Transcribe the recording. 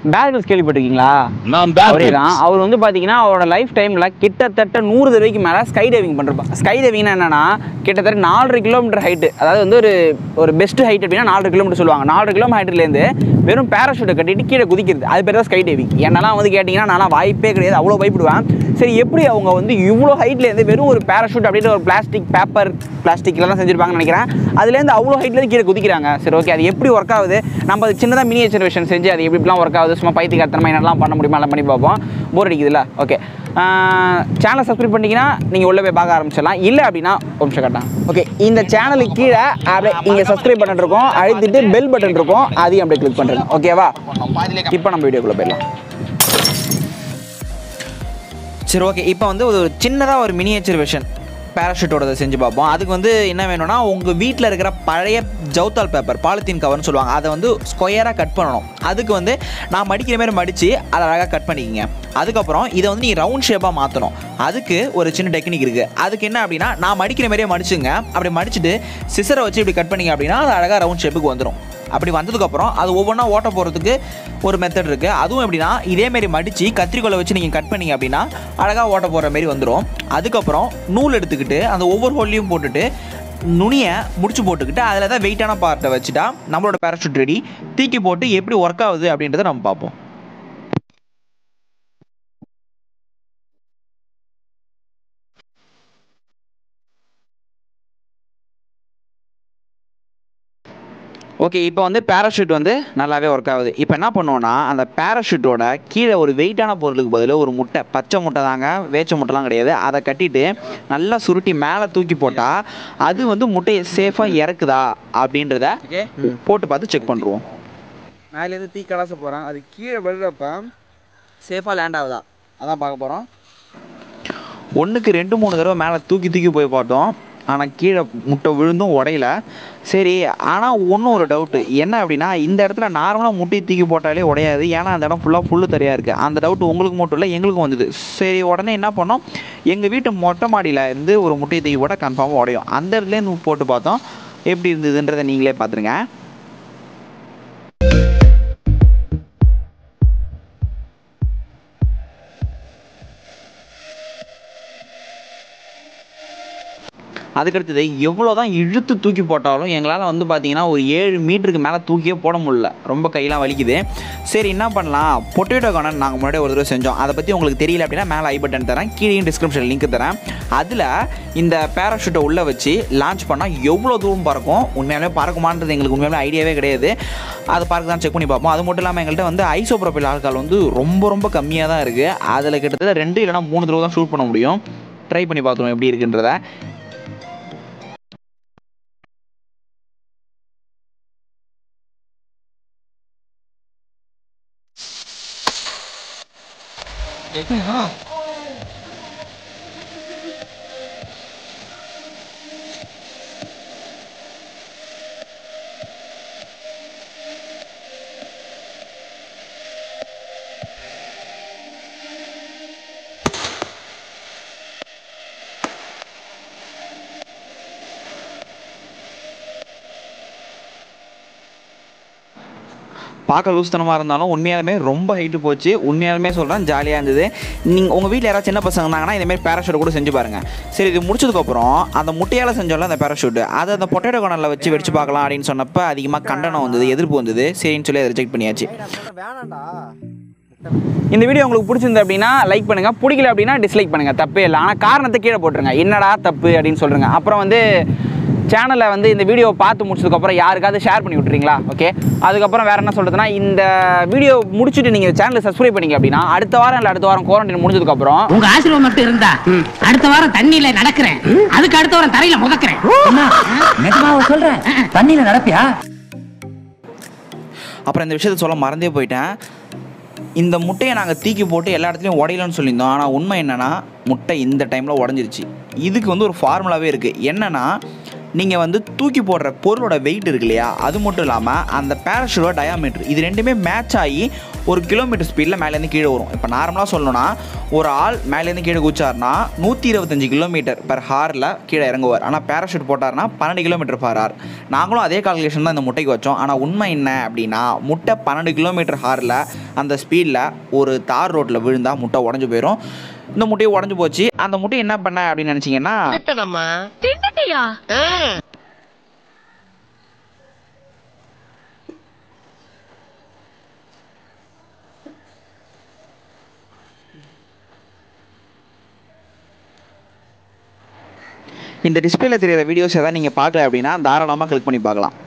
பேர்கில்ஸ் கேள்விப்பட்டிருக்கீங்களா நான் அவரே தான் அவர் வந்து பார்த்தீங்கன்னா அவரோட லைஃப் டைமில் கிட்டத்தட்ட நூறு தடவைக்கு மேலே ஸ்கை டைவிங் பண்ணுறப்ப ஸ்கை டைவிங்னா என்னன்னா கிட்டத்தட்ட நாலரை கிலோமீட்டர் ஹைட்டு அதாவது வந்து ஒரு ஒரு பெஸ்ட் ஹைட் அப்படின்னா நாலரை கிலோமீட்டர் சொல்லுவாங்க நாலரை கிலோமீட்டர் ஹைட்லேருந்து வெறும் பேராஷூட்டை கட்டிட்டு கீழே குதிக்கிறது அது பேர் தான் ஸ்கை டைவிங் என்னெல்லாம் வந்து கேட்டிங்கன்னா நான்லாம் வாய்ப்பே கிடையாது அவ்வளோ பயப்படுவேன் சரி எப்படி அவங்க வந்து இவ்வளோ ஹைட்லேருந்து வெறும் ஒரு பேராஷூட் அப்படின்ற ஒரு பிளாஸ்டிக் பேப்பர் பிளாஸ்டிக்லாம் செஞ்சிருப்பாங்கன்னு நினைக்கிறேன் அதுலேருந்து அவ்வளோ ஹைட்லேருந்து கீழே குதிக்கிறாங்க சரி ஓகே அது எப்படி ஒர்க் ஆகுது நம்ம அது சின்னதாக மினியேச்சர் வெர்ஷன் செஞ்சு அது எப்படிலாம் ஒர்க் ஆகுது சும்மா பைத்தியக்காரத்தனமாக என்னெல்லாம் பண்ண முடியுமா எல்லாம் பண்ணி பார்ப்போம் போர் அடிக்குதுல்ல ஓகே சேனலை சப்ஸ்கிரைப் பண்ணிட்டீங்கன்னா நீங்கள் உள்ளே போய் பார்க்க ஆரம்பிச்சிடலாம் இல்லை அப்படின்னா ஒரு நிமிஷம் கட்டான் ஓகே இந்த சேனலுக்கு கீழே அப்படியே இங்கே சப்ஸ்கிரைப் பட்டன் இருக்கும் அழுத்திட்டு பெல் பட்டன் இருக்கும் அதையும் அப்படியே கிளிக் பண்ணுறேங்க ஓகேவா இப்போ நம்ம வீடியோக்குள்ளே போயிடலாம் சரி ஓகே இப்போ வந்து ஒரு சின்னதாக ஒரு மினியேச்சர் வெர்ஷன் பேராஷூட்டோட செஞ்சு பார்ப்போம் அதுக்கு வந்து என்ன வேணும்னா உங்கள் வீட்டில் இருக்கிற பழைய ஜவுத்தால் பேப்பர் பாலித்தீன் கவர்னு சொல்லுவாங்க அதை வந்து ஸ்கொயராக கட் பண்ணணும் அதுக்கு வந்து நான் மடிக்கிற மாதிரி மடித்து அதை அழகாக கட் பண்ணிக்கிங்க அதுக்கப்புறம் இதை வந்து நீ ரவுண்ட் ஷேப்பாக மாற்றணும் அதுக்கு ஒரு சின்ன டெக்னிக் இருக்குது அதுக்கு என்ன அப்படின்னா நான் மடிக்கிற மாதிரியே மடிச்சுங்க அப்படி மடிச்சுட்டு சிசரை வச்சு இப்படி கட் பண்ணிங்க அப்படின்னா அது அழகாக ரவுண்ட் ஷேப்புக்கு வந்துடும் அப்படி வந்ததுக்கப்புறம் அது ஒவ்வொன்றா ஓட்ட போகிறதுக்கு ஒரு மெத்தட் இருக்குது அதுவும் எப்படின்னா இதேமாரி மடித்து கத்திரிக்கோலை வச்சு நீங்கள் கட் பண்ணீங்க அப்படின்னா அழகாக ஓட்ட போகிற மாதிரி வந்துடும் அதுக்கப்புறம் நூல் எடுத்துக்கிட்டு அந்த ஒவ்வொரு ஹோல்லையும் போட்டுட்டு நுனியை முடிச்சு போட்டுக்கிட்டு அதில் தான் வெயிட்டான பார்ட்டை வச்சுட்டா நம்மளோட பேராஷூட் ரெடி தூக்கி போட்டு எப்படி ஒர்க் ஆகுது அப்படின்றத நம்ம பார்ப்போம் ஓகே இப்போ வந்து பேராஷூட் வந்து நல்லாவே ஒர்க் ஆகுது இப்போ என்ன பண்ணுவோன்னா அந்த பேராஷூட்டோட கீழே ஒரு வெயிட்டான பொருளுக்கு பதில் ஒரு முட்டை பச்சை முட்டை தாங்க வேச்ச முட்டைலாம் கிடையாது அதை கட்டிட்டு நல்லா சுருட்டி மேலே தூக்கி போட்டால் அது வந்து முட்டையை சேஃபாக இறக்குதா அப்படின்றத போட்டு பார்த்து செக் பண்ணுறோம் மேலேருந்து தீ கலாச போகிறேன் அது கீழே விழுறப்ப சேஃபாக லேண்ட் ஆகுதா அதான் பார்க்க போகிறோம் ஒன்றுக்கு ரெண்டு மூணு தடவை மேலே தூக்கி தூக்கி போய் பார்த்தோம் ஆனால் கீழே முட்டை விழுந்தும் உடையல சரி ஆனால் ஒன்றும் ஒரு டவுட்டு என்ன அப்படின்னா இந்த இடத்துல நார்மலாக முட்டையை தூக்கி போட்டாலே உடையாது ஏன்னா அந்த இடம் ஃபுல்லாக புல்லு தரையாக இருக்குது அந்த டவுட் உங்களுக்கு மட்டும் இல்லை எங்களுக்கும் வந்தது சரி உடனே என்ன பண்ணோம் எங்கள் வீட்டு மொட்டை மாடியில் இருந்து ஒரு முட்டையை தூக்கி போட்டால் கன்ஃபார்மாக உடையும் அந்த இடத்துலேருந்து போட்டு பார்த்தோம் எப்படி இருந்ததுன்றதை நீங்களே பார்த்துருங்க அதுக்கடுத்தது எவ்வளோ தான் இழுத்து தூக்கி போட்டாலும் எங்களால் வந்து பார்த்தீங்கன்னா ஒரு ஏழு மீட்டருக்கு மேலே தூக்கியே போட முடியல ரொம்ப கையெல்லாம் வலிக்குது சரி என்ன பண்ணலாம் பொட்டேட்டோ கார்டன் நாங்கள் முன்னாடி ஒரு தடவை செஞ்சோம் அதை பற்றி உங்களுக்கு தெரியல அப்படின்னா மேலே ஐ பட்டன் தரேன் கீழே டிஸ்கிரிப்ஷன் லிங்க் தரேன் அதில் இந்த பேராஷூட்டை உள்ளே வச்சு லான்ச் பண்ணால் எவ்வளோ தூரம் பறக்கும் உண்மையாலுமே பறக்குமான்றது எங்களுக்கு உண்மையாலுமே ஐடியாவே கிடையாது அதை பார்க்க தான் செக் பண்ணி பார்ப்போம் அது மட்டும் இல்லாமல் எங்கள்கிட்ட வந்து ஐசோப்ரோபில் ஆல்கால் வந்து ரொம்ப ரொம்ப கம்மியாக தான் இருக்குது அதில் கிட்டத்தட்ட ரெண்டு இல்லைனா மூணு தடவை தான் ஷூட் பண்ண முடியும் ட்ரை பண்ணி பார்த்துருவோம் எப்படி இருக்குன்றத பார்க்க லூஸ்தனமாக இருந்தாலும் உண்மையாலுமே ரொம்ப ஹைட்டு போச்சு உண்மையாலுமே சொல்கிறேன் ஜாலியாக இருந்தது நீங்கள் உங்கள் வீட்டில் யாராவது சின்ன பசங்க இருந்தாங்கன்னா இதேமாரி பேராஷூட் கூட செஞ்சு பாருங்கள் சரி இது முடிச்சதுக்கப்புறம் அந்த முட்டையால் செஞ்சோம்ல அந்த பேராஷூட் அதை அந்த பொட்டேட்டோ கனலில் வச்சு வெடிச்சு பார்க்கலாம் அப்படின்னு சொன்னப்போ அதிகமாக கண்டனம் வந்தது எதிர்ப்பு வந்தது சரின்னு சொல்லி அதை ரிஜெக்ட் பண்ணியாச்சு இந்த வீடியோ உங்களுக்கு பிடிச்சிருந்து அப்படின்னா லைக் பண்ணுங்க பிடிக்கல அப்படின்னா டிஸ்லைக் பண்ணுங்க தப்பே இல்லை ஆனால் காரணத்தை கீழே போட்டுருங்க என்னடா தப்பு அப்படின்னு சொல்றேங்க அப்புறம் வந்து சேனலை வந்து இந்த வீடியோ பார்த்து முடிச்சதுக்கப்புறம் யாருக்காவது ஷேர் பண்ணி விட்றீங்களா ஓகே அதுக்கப்புறம் வேற என்ன சொல்றதுன்னா இந்த வீடியோ முடிச்சுட்டு நீங்கள் சேனலை சப்ஸ்கிரைப் பண்ணீங்க அப்படின்னா அடுத்த வாரம் இல்லை அடுத்த வாரம் குவாரண்டைன் முடிஞ்சதுக்கப்புறம் உங்க ஆசீர்வாதம் மட்டும் இருந்தா அடுத்த வாரம் தண்ணியில நடக்கிறேன் அதுக்கு அடுத்த வாரம் தரையில முதக்கிறேன் நிஜமாவா சொல்றேன் தண்ணியில நடப்பியா அப்புறம் இந்த விஷயத்த சொல்ல மறந்தே போயிட்டேன் இந்த முட்டையை நாங்கள் தூக்கி போட்டு எல்லா இடத்துலையும் உடையலன்னு சொல்லியிருந்தோம் ஆனால் உண்மை என்னன்னா முட்டை இந்த டைமில் உடஞ்சிருச்சு இதுக்கு வந்து ஒரு ஃபார்முலாவே இருக்குது என்னன்னா நீங்கள் வந்து தூக்கி போடுற பொருளோட வெயிட் இருக்கு இல்லையா அது மட்டும் இல்லாமல் அந்த பேராஷூட்டோட டயாமீட்டர் இது ரெண்டுமே மேட்ச் ஆகி ஒரு கிலோமீட்டர் ஸ்பீடில் மேலேருந்து கீழே வரும் இப்போ நார்மலாக சொல்லணும்னா ஒரு ஆள் மேலேருந்து கீழே குச்சார்னா நூற்றி இருபத்தஞ்சு கிலோமீட்டர் பர் ஹாரில் கீழே இறங்குவார் ஆனால் பேராஷூட் போட்டார்னா பன்னெண்டு கிலோமீட்டர் பர் ஹார் நாங்களும் அதே கால்குலேஷன் தான் இந்த முட்டைக்கு வச்சோம் ஆனால் உண்மை என்ன அப்படின்னா முட்டை பன்னெண்டு கிலோமீட்டர் ஹாரில் அந்த ஸ்பீடில் ஒரு தார் ரோட்டில் விழுந்தால் முட்டை உடஞ்சி போயிடும் இந்த முட்டையை உடஞ்சி போச்சு அந்த முட்டையை என்ன பண்ண அப்படின்னு நினச்சிங்கன்னா தின்னுட்டியா இந்த டிஸ்பிளேல தெரியிற வீடியோஸ் எதாவது நீங்கள் பார்க்கல அப்படின்னா தாராளமாக கிளிக் பண்ணி பார்க்கலாம்